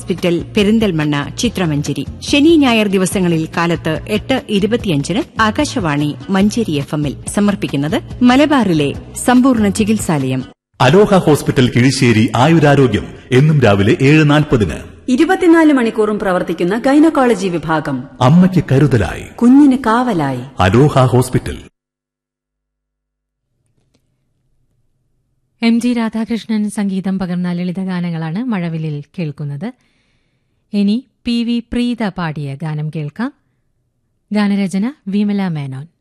hospital Perinthalmanna ചിത്രമഞ്ചേരി ശനി ഞായർ ദിവസങ്ങളിൽ കാലത്ത് എട്ട് ഇരുപത്തിയഞ്ചിന് ആകാശവാണി മഞ്ചേരി എഫ് എമ്മിൽ സമർപ്പിക്കുന്നത് മലബാറിലെ സമ്പൂർണ്ണ ചികിത്സാലയം അലോഹ ഹോസ്പിറ്റൽ കിഴിശ്ശേരി ആയുരാരോഗ്യം എന്നും രാവിലെ ഏഴ് നാൽപ്പതിന് ഇരുപത്തിനാല് മണിക്കൂറും പ്രവർത്തിക്കുന്ന ഗൈനക്കോളജി വിഭാഗം അമ്മയ്ക്ക് കരുതലായി കുഞ്ഞിന് കാവലായി Aloha hospital M G Radhakrishnan സംഗീതം പകർന്ന ലളിതഗാനങ്ങളാണ് മഴവിലിൽ കേൾക്കുന്നത് ഇനി പി വി പ്രീത പാടിയ ഗാനം കേൾക്കാം ഗാനരചന വിമല മേനോൻ